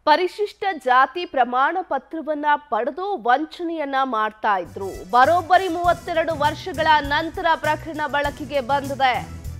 ಪರಿಶಿಷ್ಟ ಜಾತಿ ಪ್ರಮಾಣ ಪತ್ರವನ್ನ ಪಡೆದು ವಂಚನೆಯನ್ನ ಮಾಡ್ತಾ ಇದ್ರು ಬರೋಬ್ಬರಿ ಮೂವತ್ತೆರಡು ವರ್ಷಗಳ ನಂತರ ಪ್ರಕರಣ ಬೆಳಕಿಗೆ ಬಂದಿದೆ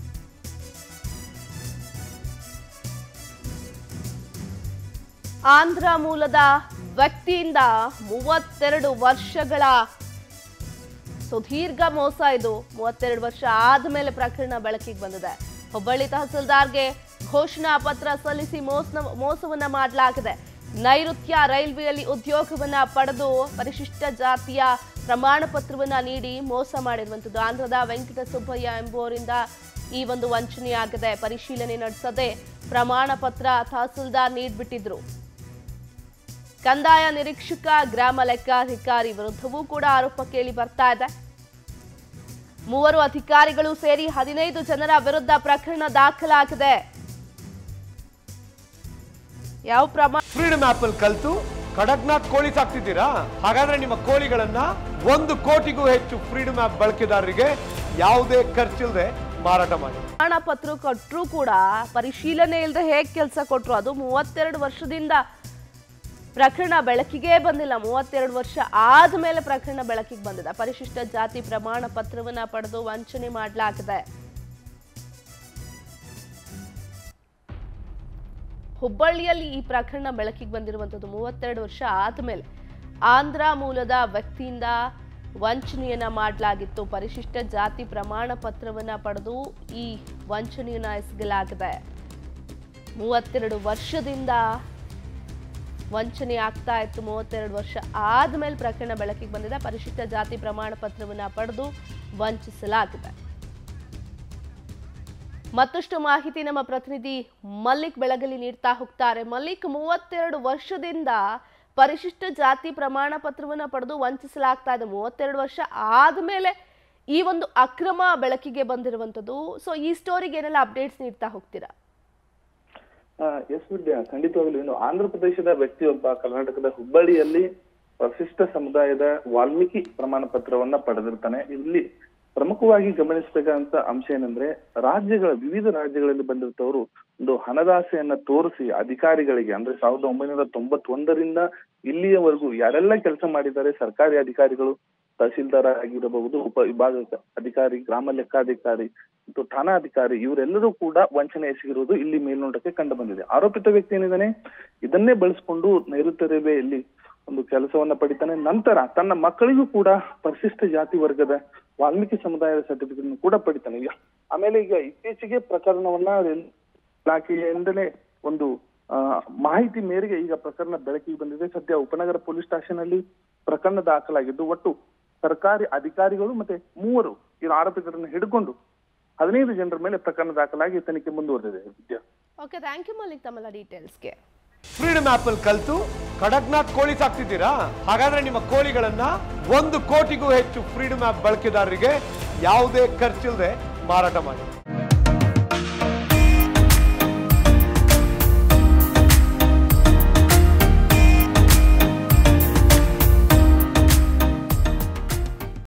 ಆಂಧ್ರ ಮೂಲದ ವ್ಯಕ್ತಿಯಿಂದ ಮೂವತ್ತೆರಡು ವರ್ಷಗಳ ಸುದೀರ್ಘ ಮೋಸ ಇದು ಮೂವತ್ತೆರಡು ವರ್ಷ ಆದ್ಮೇಲೆ ಪ್ರಕರಣ ಬೆಳಕಿಗೆ ಬಂದಿದೆ ಹುಬ್ಬಳ್ಳಿ ತಹಸೀಲ್ದಾರ್ಗೆ ಘೋಷಣಾ ಪತ್ರ ಸಲ್ಲಿಸಿ ಮೋಸ ಮೋಸವನ್ನ ಮಾಡಲಾಗಿದೆ ನೈಋತ್ಯ ರೈಲ್ವೆಯಲ್ಲಿ ಉದ್ಯೋಗವನ್ನ ಪಡೆದು ಪರಿಶಿಷ್ಟ ಜಾತಿಯ ಪ್ರಮಾಣ ಪತ್ರವನ್ನ ನೀಡಿ ಮೋಸ ಮಾಡಿರುವಂಥದ್ದು ಆಂಧ್ರದ ವೆಂಕಟ ಸುಬ್ಬಯ್ಯ ಎಂಬುವರಿಂದ ಈ ಒಂದು ವಂಚನೆಯಾಗಿದೆ ಪರಿಶೀಲನೆ ನಡೆಸದೆ ಪ್ರಮಾಣ ಪತ್ರ ತಹಸೀಲ್ದಾರ್ ನೀಡ್ಬಿಟ್ಟಿದ್ರು ಕಂದಾಯ ನಿರೀಕ್ಷಕ ಗ್ರಾಮ ಲೆಕ್ಕಾಧಿಕಾರಿ ವಿರುದ್ಧವೂ ಕೂಡ ಆರೋಪ ಕೇಳಿ ಬರ್ತಾ ಇದೆ ಮೂವರು ಅಧಿಕಾರಿಗಳು ಸೇರಿ ಹದಿನೈದು ಜನರ ವಿರುದ್ಧ ಪ್ರಕರಣ ದಾಖಲಾಗಿದೆ ಯಾವ ಪ್ರಮಾಣ ಫ್ರೀಡಮ್ ಆಪ್ ಅಲ್ಲಿ ಕಲ್ತು ಕಡಕ್ನಾಥ್ ಕೋಳಿ ಸಾಕ್ತಿದ್ದೀರಾ ಹಾಗಾದ್ರೆ ನಿಮ್ಮ ಕೋಳಿಗಳನ್ನ ಒಂದು ಕೋಟಿಗೂ ಹೆಚ್ಚು ಫ್ರೀಡಮ್ ಆಪ್ ಬಳಕೆದಾರರಿಗೆ ಯಾವುದೇ ಖರ್ಚಿಲ್ಲದೆ ಮಾರಾಟ ಮಾಡಿ ಪ್ರಮಾಣ ಪತ್ರ ಕೊಟ್ಟರು ಕೂಡ ಪರಿಶೀಲನೆ ಇಲ್ಲದೆ ಹೇಗೆ ಕೆಲಸ ಕೊಟ್ರು ಅದು ಮೂವತ್ತೆರಡು ವರ್ಷದಿಂದ ಪ್ರಕರಣ ಬೆಳಕಿಗೆ ಬಂದಿಲ್ಲ ಮೂವತ್ತೆರಡು ವರ್ಷ ಆದ್ಮೇಲೆ ಪ್ರಕರಣ ಬೆಳಕಿಗೆ ಬಂದಿದೆ ಪರಿಶಿಷ್ಟ ಜಾತಿ ಪ್ರಮಾಣ ಪತ್ರವನ್ನ ಪಡೆದು ವಂಚನೆ ಮಾಡಲಾಗಿದೆ ಹುಬ್ಬಳ್ಳಿಯಲ್ಲಿ ಈ ಪ್ರಕರಣ ಬೆಳಕಿಗೆ ಬಂದಿರುವಂಥದ್ದು ಮೂವತ್ತೆರಡು ವರ್ಷ ಆದಮೇಲೆ ಆಂಧ್ರ ಮೂಲದ ವ್ಯಕ್ತಿಯಿಂದ ವಂಚನೆಯನ್ನ ಮಾಡಲಾಗಿತ್ತು ಪರಿಶಿಷ್ಟ ಜಾತಿ ಪ್ರಮಾಣ ಪತ್ರವನ್ನ ಪಡೆದು ಈ ವಂಚನೆಯನ್ನ ಎಸಗಲಾಗಿದೆ ಮೂವತ್ತೆರಡು ವರ್ಷದಿಂದ ವಂಚನೆ ಆಗ್ತಾ ಇತ್ತು ಮೂವತ್ತೆರಡು ವರ್ಷ ಆದ್ಮೇಲೆ ಪ್ರಕರಣ ಬೆಳಕಿಗೆ ಬಂದಿದೆ ಪರಿಶಿಷ್ಟ ಜಾತಿ ಪ್ರಮಾಣ ಪತ್ರವನ್ನ ಪಡೆದು ವಂಚಿಸಲಾಗಿದೆ ಮತ್ತಷ್ಟು ಮಾಹಿತಿ ನಮ್ಮ ಪ್ರತಿನಿಧಿ ಮಲ್ಲಿಕ್ ಬೆಳಗಲಿ ನೀಡ್ತಾ ಹೋಗ್ತಾರೆ ಮಲ್ಲಿಕ್ ಮೂವತ್ತೆರಡು ವರ್ಷದಿಂದ ಪರಿಶಿಷ್ಟ ಜಾತಿ ಪ್ರಮಾಣ ಪತ್ರವನ್ನ ಪಡೆದು ವಂಚಿಸಲಾಗ್ತಾ ಇದೆ ಮೂವತ್ತೆರಡು ವರ್ಷ ಆದ್ಮೇಲೆ ಈ ಒಂದು ಅಕ್ರಮ ಬೆಳಕಿಗೆ ಬಂದಿರುವಂತದ್ದು ಸೊ ಈ ಸ್ಟೋರಿಗೆ ಏನೆಲ್ಲ ಅಪ್ಡೇಟ್ಸ್ ನೀಡ್ತಾ ಹೋಗ್ತೀರಾ ಎಸ್ ವಿದ್ಯಾ ಖಂಡಿತವಾಗ್ಲೂ ಇನ್ನು ಆಂಧ್ರ ಪ್ರದೇಶದ ವ್ಯಕ್ತಿಯೊಬ್ಬ ಕರ್ನಾಟಕದ ಹುಬ್ಬಳ್ಳಿಯಲ್ಲಿ ಪರಿಶಿಷ್ಟ ಸಮುದಾಯದ ವಾಲ್ಮೀಕಿ ಪ್ರಮಾಣ ಪತ್ರವನ್ನ ಪಡೆದಿರ್ತಾನೆ ಇಲ್ಲಿ ಪ್ರಮುಖವಾಗಿ ಗಮನಿಸಬೇಕಾದಂತ ಅಂಶ ಏನಂದ್ರೆ ರಾಜ್ಯಗಳ ವಿವಿಧ ರಾಜ್ಯಗಳಲ್ಲಿ ಬಂದಿರ್ತವರು ಒಂದು ಹಣದಾಸೆಯನ್ನ ತೋರಿಸಿ ಅಧಿಕಾರಿಗಳಿಗೆ ಅಂದ್ರೆ ಸಾವಿರದ ಒಂಬೈನೂರ ತೊಂಬತ್ತೊಂದರಿಂದ ಇಲ್ಲಿಯವರೆಗೂ ಯಾರೆಲ್ಲ ಕೆಲಸ ಮಾಡಿದ್ದಾರೆ ಸರ್ಕಾರಿ ಅಧಿಕಾರಿಗಳು ತಹಸೀಲ್ದಾರ್ ಆಗಿರಬಹುದು ಉಪ ವಿಭಾಗ ಅಧಿಕಾರಿ ಗ್ರಾಮ ಲೆಕ್ಕಾಧಿಕಾರಿ ಮತ್ತು ಠಾಣಾಧಿಕಾರಿ ಇವರೆಲ್ಲರೂ ಕೂಡ ವಂಚನೆ ಎಸಗಿರುವುದು ಇಲ್ಲಿ ಮೇಲ್ನೋಟಕ್ಕೆ ಕಂಡು ಬಂದಿದೆ ಆರೋಪಿತ ವ್ಯಕ್ತಿ ಏನಿದ್ದಾನೆ ಇದನ್ನೇ ಬಳಸಿಕೊಂಡು ನೈಋತ್ಯ ರೈಲ್ವೆಯಲ್ಲಿ ಒಂದು ಕೆಲಸವನ್ನ ಪಡಿತಾನೆ ನಂತರ ತನ್ನ ಮಕ್ಕಳಿಗೂ ಕೂಡ ಪರಿಶಿಷ್ಟ ಜಾತಿ ವರ್ಗದ ವಾಲ್ಮೀಕಿ ಸಮುದಾಯದ ಸರ್ಟಿಫಿಕೇಟ್ ಕೂಡ ಪಡಿತಾನೆ ಈಗ ಆಮೇಲೆ ಈಗ ಇತ್ತೀಚೆಗೆ ಪ್ರಕರಣವನ್ನ ರೈಲ್ ಇಲಾಖೆಯಿಂದಲೇ ಒಂದು ಆ, ಮಾಹಿತಿ ಮೇರೆಗೆ ಈಗ ಪ್ರಕರಣ ಬೆಳಕಿಗೆ ಬಂದಿದೆ ಸದ್ಯ ಉಪನಗರ ಪೊಲೀಸ್ ಸ್ಟೇಷನ್ ಅಲ್ಲಿ ಪ್ರಕರಣ ದಾಖಲಾಗಿದ್ದು ಒಟ್ಟು ಸರ್ಕಾರಿ ಅಧಿಕಾರಿಗಳು ಮತ್ತೆ ಮೂವರು ಈ ಆರೋಪಿತರನ್ನು ಹಿಡ್ಕೊಂಡು ಹದಿನೈದು ಜನರ ಮೇಲೆ ಪ್ರಕರಣ ದಾಖಲಾಗಿ ತನಿಖೆ ಮುಂದುವರೆದಿದೆ Vidya okay thank you Mallik ತಮ್ಮೆಲ್ಲ ಡೀಟೇಲ್ಸ್ಗೆ ಫ್ರೀಡಮ್ ಆಪ್ ಅಲ್ಲಿ ಕಲ್ತು ಕಡಕ್ನಾಥ್ ಕೋಳಿ ಸಾಕ್ತಿದ್ದೀರಾ ಹಾಗಾದ್ರೆ ನಿಮ್ಮ ಕೋಳಿಗಳನ್ನ ಒಂದು ಕೋಟಿಗೂ ಹೆಚ್ಚು ಫ್ರೀಡಮ್ ಆಪ್ ಬಳಕೆದಾರರಿಗೆ ಯಾವುದೇ ಖರ್ಚಿಲ್ಲದೆ ಮಾರಾಟ ಮಾಡಿ